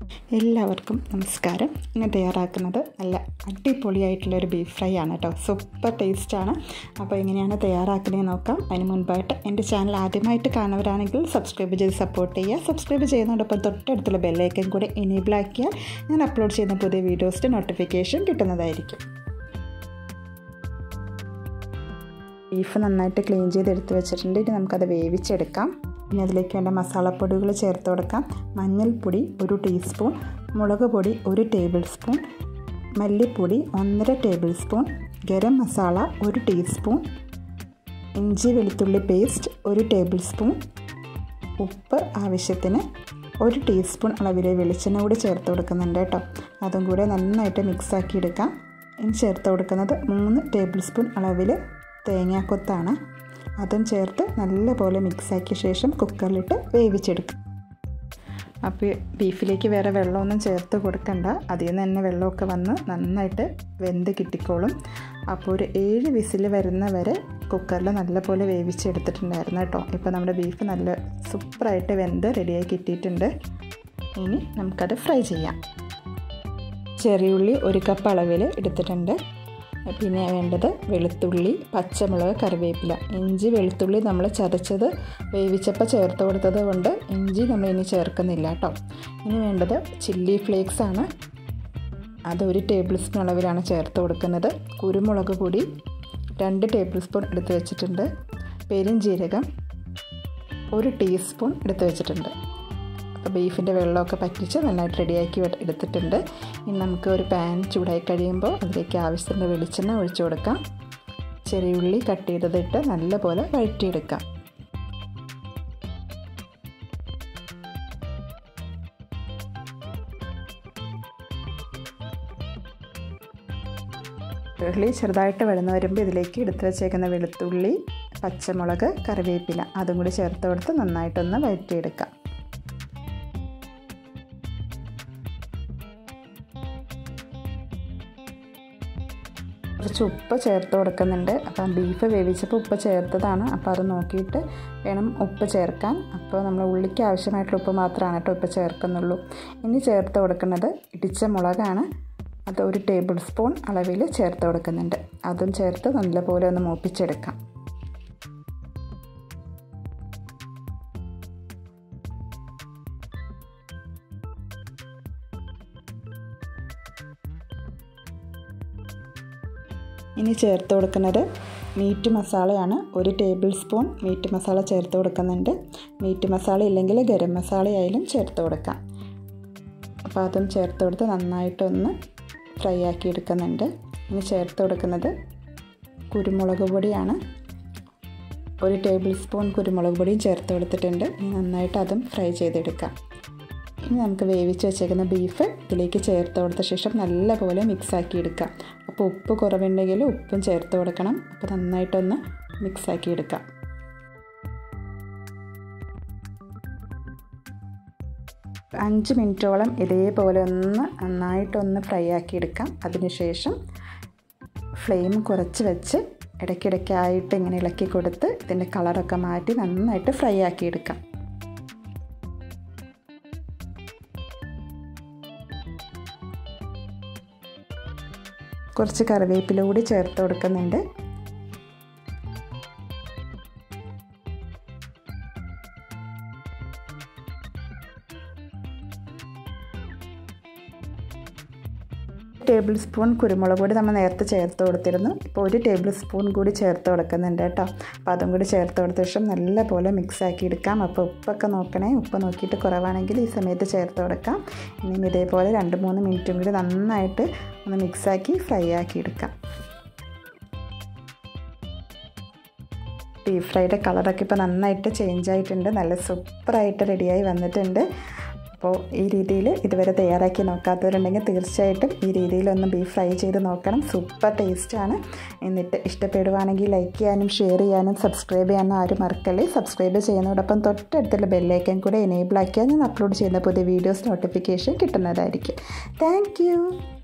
എല്ലാവർക്കും നമസ്കാരം ഇന്ന് തയ്യാറാക്കുന്നത് നല്ല അടിപൊളിയായിട്ടുള്ളൊരു ബീഫ് ഫ്രൈ ആണ് കേട്ടോ സൂപ്പർ ടേസ്റ്റാണ് അപ്പോൾ എങ്ങനെയാണ് തയ്യാറാക്കുന്നത് നോക്കാം അതിന് മുൻപായിട്ട് എൻ്റെ ചാനൽ ആദ്യമായിട്ട് കാണുന്നവരാണെങ്കിൽ സബ്സ്ക്രൈബ് ചെയ്ത് സപ്പോർട്ട് ചെയ്യുക സബ്സ്ക്രൈബ് ചെയ്യുന്നതോടൊപ്പം തൊട്ടടുത്തുള്ള ബെല്ലൈക്കൻ കൂടെ എനേബിൾ ആക്കിയാൽ ഞാൻ അപ്ലോഡ് ചെയ്യുന്ന പുതിയ വീഡിയോസിൻ്റെ നോട്ടിഫിക്കേഷൻ കിട്ടുന്നതായിരിക്കും ബീഫ് നന്നായിട്ട് ക്ലീൻ ചെയ്ത് എടുത്ത് വെച്ചിട്ടുണ്ട് ഇനി നമുക്കത് വേവിച്ചെടുക്കാം ഇനി അതിലേക്ക് വേണ്ട മസാലപ്പൊടികൾ ചേർത്ത് കൊടുക്കാം മഞ്ഞൾപ്പൊടി ഒരു ടീസ്പൂൺ മുളക് പൊടി ഒരു ടേബിൾ സ്പൂൺ മല്ലിപ്പൊടി ഒന്നര ടേബിൾ സ്പൂൺ ഗരം മസാല ഒരു ടീസ്പൂൺ ഇഞ്ചി വെളുത്തുള്ളി പേസ്റ്റ് ഒരു ടേബിൾ സ്പൂൺ ഉപ്പ് ആവശ്യത്തിന് ഒരു ടീസ്പൂൺ അളവിലെ വെളിച്ചെണ്ണ കൂടി ചേർത്ത് കൊടുക്കുന്നുണ്ട് കേട്ടോ അതും കൂടെ നന്നായിട്ട് മിക്സാക്കി എടുക്കാം ഇനി ചേർത്ത് കൊടുക്കുന്നത് മൂന്ന് ടേബിൾ സ്പൂൺ അളവിൽ തേങ്ങാക്കൊത്താണ് അതും ചേർത്ത് നല്ലപോലെ മിക്സാക്കിയ ശേഷം കുക്കറിലിട്ട് വേവിച്ചെടുക്കും അപ്പോൾ ബീഫിലേക്ക് വേറെ വെള്ളമൊന്നും ചേർത്ത് കൊടുക്കണ്ട അതിൽ നിന്ന് തന്നെ വെള്ളമൊക്കെ വന്ന് നന്നായിട്ട് വെന്ത് കിട്ടിക്കോളും അപ്പോൾ ഒരു ഏഴ് വിസിൽ വരുന്ന വരെ കുക്കറിൽ നല്ലപോലെ വേവിച്ചെടുത്തിട്ടുണ്ടായിരുന്നു കേട്ടോ ഇപ്പോൾ നമ്മുടെ ബീഫ് നല്ല സൂപ്പറായിട്ട് വെന്ത് റെഡിയായി കിട്ടിയിട്ടുണ്ട് ഇനി നമുക്കത് ഫ്രൈ ചെയ്യാം ചെറിയുള്ളി ഒരു കപ്പ് അളവിൽ എടുത്തിട്ടുണ്ട് പിന്നെ വേണ്ടത് വെളുത്തുള്ളി പച്ചമുളക് കറിവേപ്പില ഇഞ്ചി വെളുത്തുള്ളി നമ്മൾ ചതച്ചത് വേവിച്ചപ്പോൾ ചേർത്ത് കൊടുത്തത് കൊണ്ട് ഇഞ്ചി നമ്മൾ ഇനി ചേർക്കുന്നില്ല കേട്ടോ ഇനി വേണ്ടത് ചില്ലി ഫ്ലേക്സ് ആണ് അത് ഒരു ടേബിൾ സ്പൂൺ അളവിലാണ് ചേർത്ത് കൊടുക്കുന്നത് കുരുമുളക് പൊടി രണ്ട് ടേബിൾ സ്പൂൺ എടുത്ത് വെച്ചിട്ടുണ്ട് പെരുംജീരകം ഒരു ടീസ്പൂൺ എടുത്ത് വെച്ചിട്ടുണ്ട് അപ്പോൾ ബീഫിൻ്റെ വെള്ളമൊക്കെ പറ്റിച്ച് നന്നായിട്ട് റെഡിയാക്കി എടുത്തിട്ടുണ്ട് ഇനി നമുക്ക് ഒരു പാൻ ചൂടായി കഴിയുമ്പോൾ അതിലേക്ക് ആവശ്യത്തിന് വെളിച്ചെണ്ണ ഒഴിച്ചു കൊടുക്കാം ചെറിയുള്ളി കട്ട് ചെയ്തതിട്ട് നല്ലപോലെ വഴറ്റിയെടുക്കാം ഉള്ളി ചെറുതായിട്ട് വഴന്ന് വരുമ്പോൾ ഇതിലേക്ക് എടുത്തു വെച്ചേക്കുന്ന വെളുത്തുള്ളി പച്ചമുളക് കറിവേപ്പില അതും കൂടി ചേർത്ത് കൊടുത്ത് നന്നായിട്ടൊന്ന് വഴറ്റിയെടുക്കാം കുറച്ച് ഉപ്പ് ചേർത്ത് കൊടുക്കുന്നുണ്ട് അപ്പം ബീഫ് വേവിച്ചപ്പോൾ ഉപ്പ് ചേർത്തതാണ് അപ്പോൾ അത് നോക്കിയിട്ട് വേണം ഉപ്പ് ചേർക്കാൻ അപ്പോൾ നമ്മൾ ഉള്ളിക്ക് ആവശ്യമായിട്ടുള്ള ഉപ്പ് മാത്രമാണ് കേട്ടോ ഉപ്പ് ചേർക്കുന്നുള്ളൂ ഇനി ചേർത്ത് കൊടുക്കുന്നത് ഇടിച്ച മുളകാണ് അത് ഒരു ടേബിൾ സ്പൂൺ അളവിൽ ചേർത്ത് കൊടുക്കുന്നുണ്ട് അതും ചേർത്ത് നല്ലപോലെ ഒന്ന് മൂപ്പിച്ചെടുക്കാം ഇനി ചേർത്ത് കൊടുക്കുന്നത് മീറ്റ് മസാലയാണ് ഒരു ടേബിൾ സ്പൂൺ മീറ്റ് മസാല ചേർത്ത് കൊടുക്കുന്നുണ്ട് മീറ്റ് മസാല ഇല്ലെങ്കിൽ ഗരം മസാല ആയാലും ചേർത്ത് കൊടുക്കാം അപ്പോൾ അതും ചേർത്ത് കൊടുത്ത് നന്നായിട്ടൊന്ന് ഫ്രൈ ആക്കി എടുക്കുന്നുണ്ട് ഇനി ചേർത്ത് കൊടുക്കുന്നത് കുരുമുളക് പൊടിയാണ് ഒരു ടേബിൾ സ്പൂൺ കുരുമുളക് പൊടിയും ചേർത്ത് കൊടുത്തിട്ടുണ്ട് ഇനി നന്നായിട്ട് അതും ഫ്രൈ ചെയ്തെടുക്കാം ഇനി നമുക്ക് വേവിച്ച് വെച്ചേക്കുന്ന ബീഫ് ഇതിലേക്ക് ചേർത്ത് കൊടുത്ത ശേഷം നല്ലപോലെ മിക്സാക്കി എടുക്കാം അപ്പോൾ ഉപ്പ് കുറവുണ്ടെങ്കിൽ ഉപ്പും ചേർത്ത് കൊടുക്കണം അപ്പോൾ നന്നായിട്ടൊന്ന് മിക്സാക്കി എടുക്കാം അഞ്ച് മിനിറ്റോളം ഇതേപോലെ ഒന്ന് നന്നായിട്ടൊന്ന് ഫ്രൈ ആക്കി എടുക്കാം അതിനുശേഷം ഫ്ലെയിം കുറച്ച് വെച്ച് ഇടയ്ക്കിടയ്ക്കായിട്ട് ഇങ്ങനെ ഇളക്കി കൊടുത്ത് ഇതിൻ്റെ കളറൊക്കെ മാറ്റി നന്നായിട്ട് ഫ്രൈ ആക്കി എടുക്കാം കുറച്ച് കറിവേപ്പില കൂടി ചേർത്ത് കൊടുക്കുന്നുണ്ട് ടേബിൾ സ്പൂൺ കുരുമുളക് പൊടി നമ്മൾ നേരത്തെ ചേർത്ത് കൊടുത്തിരുന്നു ഇപ്പോൾ ഒരു ടേബിൾ സ്പൂൺ കൂടി ചേർത്ത് കൊടുക്കുന്നുണ്ട് കേട്ടോ അപ്പോൾ അതും കൂടി ചേർത്ത് കൊടുത്ത ശേഷം നല്ലപോലെ മിക്സ് ആക്കി എടുക്കാം അപ്പോൾ ഉപ്പൊക്കെ നോക്കണേ ഉപ്പ് നോക്കിയിട്ട് കുറവാണെങ്കിൽ ഈ സമയത്ത് ചേർത്ത് കൊടുക്കാം ഇനിയും ഇതേപോലെ രണ്ട് മൂന്ന് മിനിറ്റും കൂടി നന്നായിട്ട് ഒന്ന് മിക്സാക്കി ഫ്രൈ ആക്കി എടുക്കാം ബീഫ് ഫ്രൈയുടെ കളറൊക്കെ ഇപ്പോൾ നന്നായിട്ട് ചേഞ്ച് ആയിട്ടുണ്ട് നല്ല സൂപ്പറായിട്ട് റെഡിയായി വന്നിട്ടുണ്ട് അപ്പോൾ ഈ രീതിയിൽ ഇതുവരെ തയ്യാറാക്കി നോക്കാത്തവരുണ്ടെങ്കിൽ തീർച്ചയായിട്ടും ഈ രീതിയിലൊന്ന് ബീഫ് ഫ്രൈ ചെയ്ത് നോക്കണം സൂപ്പർ ടേസ്റ്റാണ് എന്നിട്ട് ഇഷ്ടപ്പെടുവാണെങ്കിൽ ലൈക്ക് ചെയ്യാനും ഷെയർ ചെയ്യാനും സബ്സ്ക്രൈബ് ചെയ്യാനും ആരും മറക്കല്ലേ സബ്സ്ക്രൈബ് ചെയ്യുന്നതോടൊപ്പം തൊട്ടടുത്തുള്ള ബെല്ലൈക്കൻ കൂടെ എനേബിൾ ആക്കിയാൽ ഞാൻ അപ്ലോഡ് ചെയ്യുന്ന പുതിയ വീഡിയോസ് നോട്ടിഫിക്കേഷൻ കിട്ടുന്നതായിരിക്കും താങ്ക്